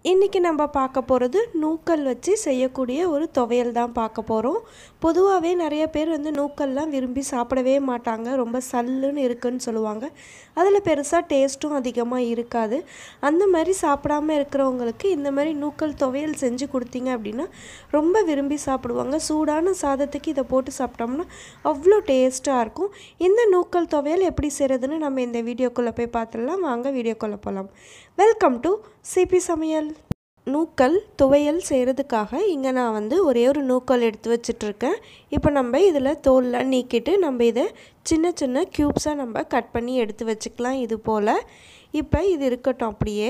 இன்றைக்கி நம்ம பார்க்க போகிறது நூக்கல் வச்சு செய்யக்கூடிய ஒரு துவையல் தான் பார்க்க போகிறோம் பொதுவாகவே நிறைய பேர் வந்து நூக்கல்லாம் விரும்பி சாப்பிடவே மாட்டாங்க ரொம்ப சல்லுன்னு இருக்குன்னு சொல்லுவாங்க அதில் பெருசாக டேஸ்ட்டும் அதிகமாக இருக்காது அந்த மாதிரி சாப்பிடாம இருக்கிறவங்களுக்கு இந்த மாதிரி நூக்கல் துவையல் செஞ்சு கொடுத்தீங்க அப்படின்னா ரொம்ப விரும்பி சாப்பிடுவாங்க சூடான சாதத்துக்கு இதை போட்டு சாப்பிட்டோம்னா அவ்வளோ டேஸ்ட்டாக இருக்கும் இந்த நூக்கல் துவையல் எப்படி செய்கிறதுன்னு நம்ம இந்த வீடியோக்குள்ளே போய் பார்த்துடலாம் வாங்க வீடியோக்குள்ளே போகலாம் வெல்கம் டு சிபி சமையல் நூக்கல் துவையல் செய்கிறதுக்காக இங்கே நான் வந்து ஒரே ஒரு நூக்கல் எடுத்து வச்சிட்ருக்கேன் இப்போ நம்ம இதில் தோல்லாம் நீக்கிட்டு நம்ம இதை சின்ன சின்ன க்யூப்ஸாக நம்ம கட் பண்ணி எடுத்து வச்சுக்கலாம் இது போல் இப்போ இது இருக்கட்டும் அப்படியே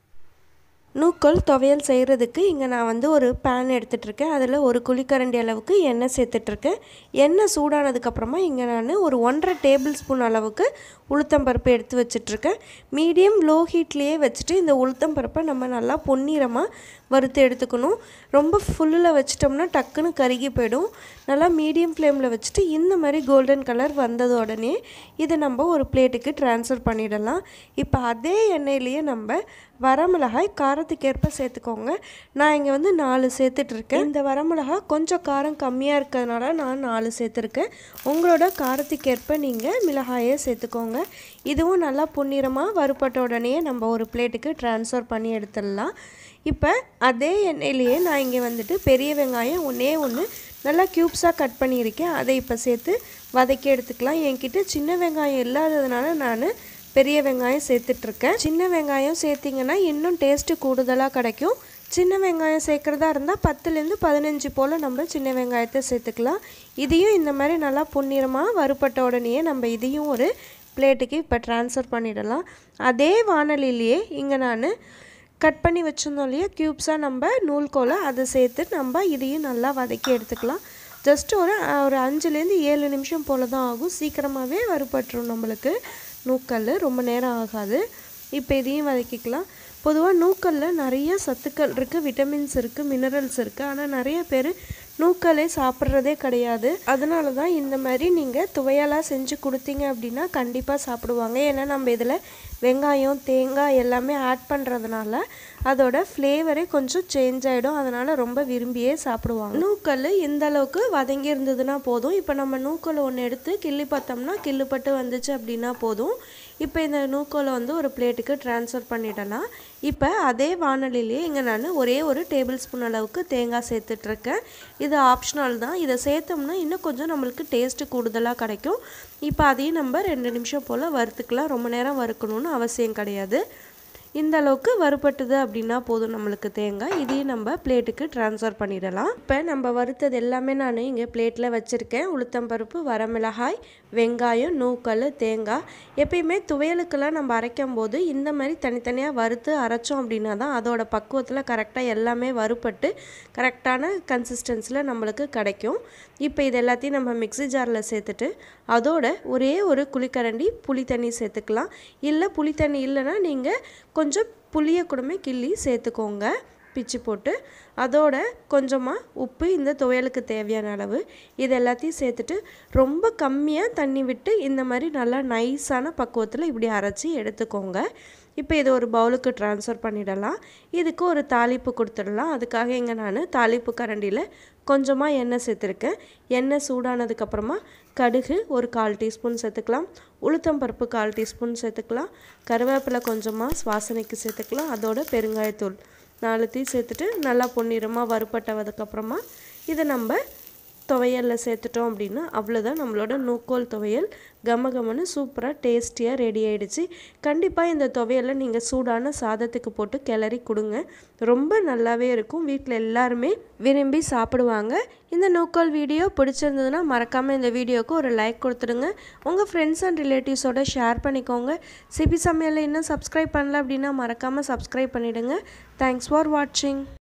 நூக்கல் துவையல் செய்கிறதுக்கு இங்கே நான் வந்து ஒரு பேன் எடுத்துகிட்ருக்கேன் அதில் ஒரு குழிக்கரண்டி அளவுக்கு எண்ணெய் சேர்த்துட்ருக்கேன் எண்ணெய் சூடானதுக்கப்புறமா இங்கே நான் ஒரு ஒன்றரை டேபிள் ஸ்பூன் அளவுக்கு உளுத்தம்பருப்பு எடுத்து வச்சிட்ருக்கேன் மீடியம் லோ ஹீட்லேயே வச்சுட்டு இந்த உளுத்தம்பருப்பை நம்ம நல்லா பொன்னிறமாக வறுத்து எடுத்துக்கணும் ரொம்ப ஃபுல்லில் வச்சிட்டோம்னா டக்குன்னு கருகி போயிடும் நல்லா மீடியம் ஃப்ளேமில் வச்சுட்டு இந்த மாதிரி கோல்டன் கலர் வந்தது உடனே இதை நம்ம ஒரு பிளேட்டுக்கு ட்ரான்ஸ்ஃபர் பண்ணிடலாம் இப்போ அதே எண்ணெயிலேயே நம்ம வரமிளகாய் காரத்துக்கேற்ப சேர்த்துக்கோங்க நான் இங்கே வந்து நாலு சேர்த்துட்ருக்கேன் இந்த வரமிளகாய் கொஞ்சம் காரம் கம்மியாக இருக்கிறதுனால நான் நாலு சேர்த்துருக்கேன் உங்களோட காரத்துக்கேற்ப நீங்கள் மிளகாயை சேர்த்துக்கோங்க இதுவும் நல்லா பொன்னிறமாக வறுப்பட்ட உடனே நம்ம ஒரு பிளேட்டுக்கு ட்ரான்ஸ்ஃபர் பண்ணி எடுத்துடலாம் இப்போ அதே எண்ணெயிலேயே நான் இங்கே வந்துட்டு பெரிய வெங்காயம் ஒன்றே ஒன்று நல்லா க்யூப்ஸாக கட் பண்ணியிருக்கேன் அதை இப்போ சேர்த்து வதக்கி எடுத்துக்கலாம் என்கிட்ட சின்ன வெங்காயம் இல்லாததுனால நான் பெரிய வெங்காயம் சேர்த்துட்ருக்கேன் சின்ன வெங்காயம் சேர்த்திங்கன்னா இன்னும் டேஸ்ட்டு கூடுதலாக கிடைக்கும் சின்ன வெங்காயம் சேர்க்குறதா இருந்தால் பத்துலேருந்து பதினஞ்சு போல் நம்ம சின்ன வெங்காயத்தை சேர்த்துக்கலாம் இதையும் இந்த மாதிரி நல்லா பொன்னிறமாக வறுப்பட்ட உடனேயே நம்ம இதையும் ஒரு பிளேட்டுக்கு இப்போ ட்ரான்ஸ்ஃபர் பண்ணிடலாம் அதே வானலிலேயே இங்கே நான் கட் பண்ணி வச்சுருந்தோம் இல்லையா க்யூப்ஸாக நம்ம நூல்கோலை அதை சேர்த்து நம்ம இதையும் நல்லா வதக்கி எடுத்துக்கலாம் ஜஸ்ட் ஒரு ஒரு அஞ்சுலேருந்து ஏழு நிமிஷம் போல் தான் ஆகும் சீக்கிரமாகவே வறுபட்டுரும் நம்மளுக்கு நூக்கல் ரொம்ப நேரம் ஆகாது இப்போ இதையும் வதக்கிக்கலாம் பொதுவாக நூக்கல்லில் நிறைய சத்துக்கள் இருக்குது விட்டமின்ஸ் இருக்குது மினரல்ஸ் இருக்குது ஆனால் நிறைய பேர் நூக்கலே சாப்பிட்றதே கிடையாது அதனால தான் இந்த மாதிரி நீங்கள் துவையலாக செஞ்சு கொடுத்தீங்க அப்படின்னா கண்டிப்பாக சாப்பிடுவாங்க ஏன்னா நம்ம இதில் வெங்காயம் தேங்காய் எல்லாமே ஆட் பண்ணுறதுனால அதோட ஃப்ளேவரே கொஞ்சம் சேஞ்ச் ஆகிடும் அதனால் ரொம்ப விரும்பியே சாப்பிடுவாங்க நூக்கல் இந்த அளவுக்கு வதங்கி இருந்ததுன்னா போதும் இப்போ நம்ம நூக்கல் ஒன்று எடுத்து கிள்ளி பார்த்தோம்னா கிள்ளுப்பட்டு வந்துச்சு அப்படின்னா போதும் இப்போ இந்த நூக்கோலை வந்து ஒரு பிளேட்டுக்கு ட்ரான்ஸ்ஃபர் பண்ணிடலாம் இப்போ அதே வானொலியிலே இங்கே நான் ஒரே ஒரு டேபிள் ஸ்பூன் அளவுக்கு தேங்காய் சேர்த்துட்ருக்கேன் இது ஆப்ஷனல் தான் இதை சேர்த்தோம்னா இன்னும் கொஞ்சம் நம்மளுக்கு டேஸ்ட்டு கூடுதலாக கிடைக்கும் இப்போ அதையும் நம்ம ரெண்டு நிமிஷம் போல் வறுத்துக்கலாம் ரொம்ப நேரம் வறுக்கணும்னு அவசியம் கிடையாது இந்த அளவுக்கு வறுபட்டுது அப்படின்னா போதும் நம்மளுக்கு தேங்காய் இதையும் நம்ம பிளேட்டுக்கு ட்ரான்ஸ்ஃபர் பண்ணிடலாம் இப்போ நம்ம வறுத்தது எல்லாமே நான் இங்கே பிளேட்டில் வச்சுருக்கேன் உளுத்தம்பருப்பு வரமிளகாய் வெங்காயம் நூக்கல் தேங்காய் எப்பயுமே துவையலுக்கெல்லாம் நம்ம அரைக்கும் போது இந்த மாதிரி தனித்தனியாக வறுத்து அரைச்சோம் அப்படின்னா தான் அதோட பக்குவத்தில் கரெக்டாக எல்லாமே வறுபட்டு கரெக்டான கன்சிஸ்டன்சியில் நம்மளுக்கு கிடைக்கும் இப்போ இது எல்லாத்தையும் நம்ம மிக்ஸி ஜாரில் சேர்த்துட்டு அதோட ஒரே ஒரு குழிக்கரண்டி புளி தண்ணி சேர்த்துக்கலாம் இல்லை புளி தண்ணி இல்லைன்னா நீங்கள் கொஞ்சம் புளியை கூடமே கிள்ளி சேர்த்துக்கோங்க பிச்சு போட்டு அதோட கொஞ்சமாக உப்பு இந்த துவையலுக்கு தேவையான அளவு இது எல்லாத்தையும் சேர்த்துட்டு ரொம்ப கம்மியாக தண்ணி விட்டு இந்த மாதிரி நல்லா நைஸான பக்குவத்தில் இப்படி அரைச்சி எடுத்துக்கோங்க இப்போ இதை ஒரு பவுலுக்கு ட்ரான்ஸ்ஃபர் பண்ணிடலாம் இதுக்கு ஒரு தாளிப்பு கொடுத்துடலாம் அதுக்காக இங்கே நான் தாளிப்பு கரண்டியில் கொஞ்சமாக எண்ணெய் சேர்த்துருக்கேன் எண்ணெய் சூடானதுக்கப்புறமா கடுகு ஒரு கால் டீஸ்பூன் சேர்த்துக்கலாம் உளுத்தம்பருப்பு கால் டீஸ்பூன் சேர்த்துக்கலாம் கருவேப்பிலை கொஞ்சமாக வாசனைக்கு சேர்த்துக்கலாம் அதோட பெருங்காயத்தூள் நாலுத்தையும் சேர்த்துட்டு நல்லா பொன்னிறமாக வறுப்பட்டதுக்கப்புறமா இதை நம்ம துவையலில் சேர்த்துட்டோம் அப்படின்னா அவ்வளோதான் நம்மளோட நூக்கோல் துவையல் கம கமன்னு சூப்பராக டேஸ்டியாக ரெடி ஆகிடுச்சு கண்டிப்பாக இந்த துவையலை நீங்கள் சூடான சாதத்துக்கு போட்டு கிளறி கொடுங்க ரொம்ப நல்லாவே இருக்கும் வீட்டில் எல்லாருமே விரும்பி சாப்பிடுவாங்க இந்த நூக்கோல் வீடியோ பிடிச்சிருந்ததுன்னா மறக்காமல் இந்த வீடியோவுக்கு ஒரு லைக் கொடுத்துடுங்க உங்கள் ஃப்ரெண்ட்ஸ் அண்ட் ரிலேட்டிவ்ஸோட ஷேர் பண்ணிக்கோங்க சிபி சமையலில் இன்னும் சப்ஸ்கிரைப் பண்ணல அப்படின்னா மறக்காமல் சப்ஸ்கிரைப் பண்ணிவிடுங்க தேங்க்ஸ் ஃபார் வாட்சிங்